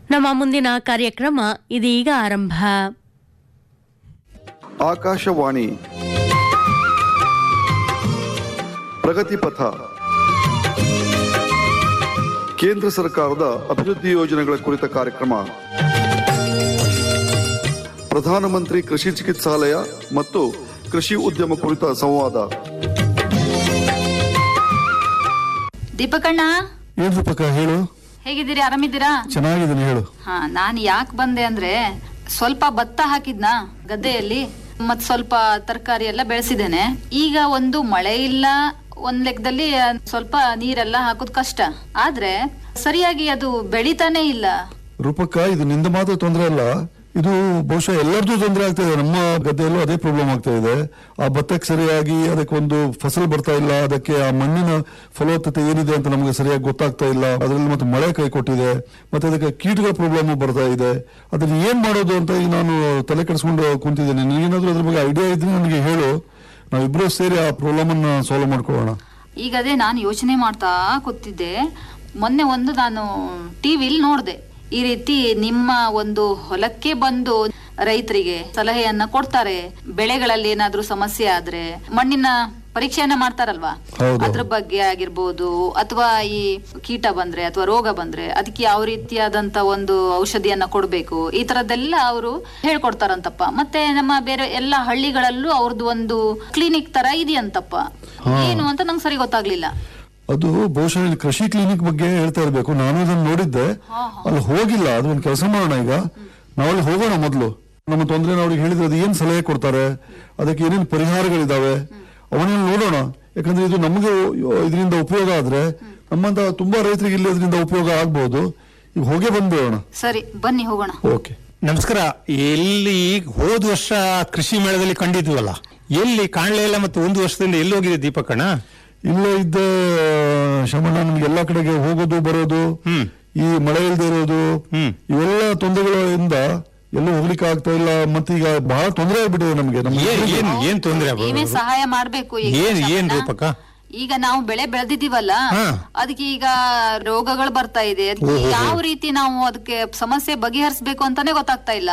ನಮ್ಮ ಮುಂದಿನ ಕಾರ್ಯಕ್ರಮ ಇದೀಗ ಆರಂಭ ಆಕಾಶವಾಣಿ ಪ್ರಗತಿ ಪಥ ಕೇಂದ್ರ ಸರ್ಕಾರದ ಅಭಿವೃದ್ಧಿ ಯೋಜನೆಗಳ ಕುರಿತ ಕಾರ್ಯಕ್ರಮ ಪ್ರಧಾನಮಂತ್ರಿ ಕೃಷಿ ಚಿಕಿತ್ಸಾಲಯ ಮತ್ತು ಕೃಷಿ ಉದ್ಯಮ ಕುರಿತ ಸಂವಾದ ದೀಪಕಣ್ಣ ಏನ್ ರೂಪಕ ಹೇಳು ಹೇಗಿದ್ದೀರಿ ಆರಾಮಿದ್ದೀರಾ ಚೆನ್ನಾಗಿದ್ದೀನಿ ಹೇಳು ಹಾ ನಾನು ಯಾಕೆ ಬಂದೆ ಅಂದ್ರೆ ಸ್ವಲ್ಪ ಭತ್ತ ಹಾಕಿದ್ನಾ ಗದ್ದೆಯಲ್ಲಿ ಮತ್ ಸ್ವಲ್ಪ ತರಕಾರಿ ಎಲ್ಲ ಬೆಳೆಸಿದ್ದೇನೆ ಈಗ ಒಂದು ಮಳೆ ಇಲ್ಲ ಒಂದ್ ಲೆಕ್ಕದಲ್ಲಿ ಸ್ವಲ್ಪ ನೀರೆಲ್ಲ ಹಾಕೋದ್ ಕಷ್ಟ ಆದ್ರೆ ಸರಿಯಾಗಿ ಅದು ಬೆಳಿತಾನೆ ಇಲ್ಲ ರೂಪಕ್ಕ ಇದು ನಿಂದ ಮಾತ್ರ ತೊಂದರೆ ಅಲ್ಲ ಇದು ಬಹುಶಃ ಎಲ್ಲರದ್ದು ತೊಂದರೆ ಆಗ್ತಾ ಇದೆ ನಮ್ಮ ಗದ್ದೆಯಲ್ಲೂ ಅದೇ ಪ್ರಾಬ್ಲಮ್ ಆಗ್ತಾ ಇದೆ ಆ ಭತ್ತಕ್ಕೆ ಸರಿಯಾಗಿ ಅದಕ್ಕೆ ಒಂದು ಫಸಲ್ ಬರ್ತಾ ಇಲ್ಲ ಅದಕ್ಕೆ ಆ ಮಣ್ಣಿನ ಫಲವತ್ತತೆ ಏನಿದೆ ಅಂತ ನಮಗೆ ಸರಿಯಾಗಿ ಗೊತ್ತಾಗ್ತಾ ಇಲ್ಲ ಅದರಲ್ಲಿ ಮತ್ತೆ ಮಳೆ ಕೈ ಕೊಟ್ಟಿದೆ ಮತ್ತೆ ಅದಕ್ಕೆ ಕೀಟಗಳ ಪ್ರಾಬ್ಲಮ್ ಬರ್ತಾ ಇದೆ ಅದನ್ನ ಏನ್ ಮಾಡೋದು ಅಂತ ಈಗ ನಾನು ತಲೆ ಕೆಡಿಸ್ಕೊಂಡು ಕುಂತಿದ್ದೇನೆ ನೀನೇನಾದ್ರೂ ಅದ್ರ ಬಗ್ಗೆ ಐಡಿಯಾ ಇದ್ರೆ ನನಗೆ ಹೇಳು ನಾವಿಬ್ರು ಸೇರಿ ಆ ಪ್ರಾಬ್ಲಮ್ ಅನ್ನ ಸಾಲ್ವ್ ಮಾಡ್ಕೊಳ್ಳೋಣ ಈಗ ಅದೇ ನಾನು ಯೋಚನೆ ಮಾಡ್ತಾ ಕೂತಿದ್ದೆ ಮೊನ್ನೆ ಒಂದು ನಾನು ಟಿವಿಲ್ ನೋಡ್ದೆ ಈ ರೀತಿ ನಿಮ್ಮ ಒಂದು ಹೊಲಕ್ಕೆ ಬಂದು ರೈತರಿಗೆ ಸಲಹೆಯನ್ನ ಕೊಡ್ತಾರೆ ಬೆಳೆಗಳಲ್ಲಿ ಏನಾದ್ರೂ ಸಮಸ್ಯೆ ಆದ್ರೆ ಮಣ್ಣಿನ ಪರೀಕ್ಷೆಯನ್ನ ಮಾಡ್ತಾರಲ್ವಾ ಹೌದು. ಅದ್ರ ಬಗ್ಗೆ ಆಗಿರ್ಬೋದು ಅಥವಾ ಈ ಕೀಟ ಬಂದ್ರೆ ಅಥವಾ ರೋಗ ಬಂದ್ರೆ ಅದಕ್ಕೆ ಯಾವ ರೀತಿಯಾದಂತ ಒಂದು ಔಷಧಿಯನ್ನ ಕೊಡ್ಬೇಕು ಈ ತರದ್ದೆಲ್ಲ ಅವರು ಹೇಳ್ಕೊಡ್ತಾರಂತಪ್ಪ ಮತ್ತೆ ನಮ್ಮ ಬೇರೆ ಎಲ್ಲ ಹಳ್ಳಿಗಳಲ್ಲೂ ಅವ್ರದ್ದು ಒಂದು ಕ್ಲಿನಿಕ್ ತರ ಇದೆಯಂತಪ್ಪ ಏನು ಅಂತ ನಂಗೆ ಸರಿ ಗೊತ್ತಾಗ್ಲಿಲ್ಲ ಅದು ಬಹುಶಃ ಇಲ್ಲಿ ಕೃಷಿ ಕ್ಲಿನಿಕ್ ಬಗ್ಗೆ ಹೇಳ್ತಾ ಇರಬೇಕು ನಾನು ಅದನ್ನ ನೋಡಿದ್ದೆ ಅಲ್ಲಿ ಹೋಗಿಲ್ಲ ಅದು ಒಂದು ಕೆಲಸ ಮಾಡೋಣ ಈಗ ನಾವಲ್ಲಿ ಹೋಗೋಣ ಮೊದಲು ನಮ್ಮ ತೊಂದರೆ ಅವ್ರಿಗೆ ಹೇಳಿದ್ರೆ ಅದು ಏನ್ ಸಲಹೆ ಕೊಡ್ತಾರೆ ಅದಕ್ಕೆ ಏನೇನು ಪರಿಹಾರಗಳಿದಾವೆ ಅವನ್ನೆಲ್ಲ ನೋಡೋಣ ಯಾಕಂದ್ರೆ ಇದು ನಮಗೆ ಇದರಿಂದ ಉಪಯೋಗ ಆದ್ರೆ ನಮ್ಮಂತ ತುಂಬಾ ರೈತರಿಗೆ ಇಲ್ಲಿ ಇದರಿಂದ ಉಪಯೋಗ ಆಗ್ಬಹುದು ಈಗ ಹೋಗೇ ಬಂದ್ಬಿಡೋಣ ಸರಿ ಬನ್ನಿ ಹೋಗೋಣ ಓಕೆ ನಮಸ್ಕಾರ ಎಲ್ಲಿ ಹೋದ ವರ್ಷ ಕೃಷಿ ಮೇಳದಲ್ಲಿ ಕಂಡಿದ್ವಲ್ಲ ಎಲ್ಲಿ ಕಾಣಲೇ ಇಲ್ಲ ಮತ್ತು ಒಂದು ವರ್ಷದಿಂದ ಎಲ್ಲಿ ಹೋಗಿದೆ ದೀಪಕಣ್ಣ ಇಲ್ಲೇ ಇದ್ದ ಶಮಣ್ಣ ನಮ್ಗೆ ಎಲ್ಲಾ ಕಡೆಗೆ ಹೋಗೋದು ಬರೋದು ಹ್ಮ್. ಈ ಮಳೆ ಇಲ್ದೇ ಇರೋದು ಹ್ಮ್. ಇವೆಲ್ಲ ತೊಂದರೆಗಳಿಂದ ಎಲ್ಲೂ ಹೋಗ್ಲಿಕ್ಕೆ ಆಗ್ತಾ ಇಲ್ಲ ಮತ್ತೆ ಈಗ ಬಹಳ ತೊಂದರೆ ಆಗ್ಬಿಟ್ಟಿದೆ ನಮ್ಗೆ ನಮ್ಮ ಏನ್ ಏನ್ ಏನ್ ತೊಂದ್ರೆ ನೀವೇ ಸಹಾಯ ಮಾಡ್ಬೇಕು ಈಗ ಏನ್ ಏನ್ ಶಮನ. ರೂಪಕ ಈಗ ನಾವು ಬೆಳೆ ಬೆಳೆದಿದ್ದೀವಲ್ಲ ಹಾ. ಅದಕ್ಕೆ ಈಗ ರೋಗಗಳು ಬರ್ತಾ ಇದೆ ಅದಕ್ಕೆ ಯಾವ ರೀತಿ ನಾವು ಅದಕ್ಕೆ ಸಮಸ್ಯೆ ಬಗೆಹರಿಸಬೇಕು ಅಂತಾನೆ ಗೊತ್ತಾಗ್ತಾ ಇಲ್ಲ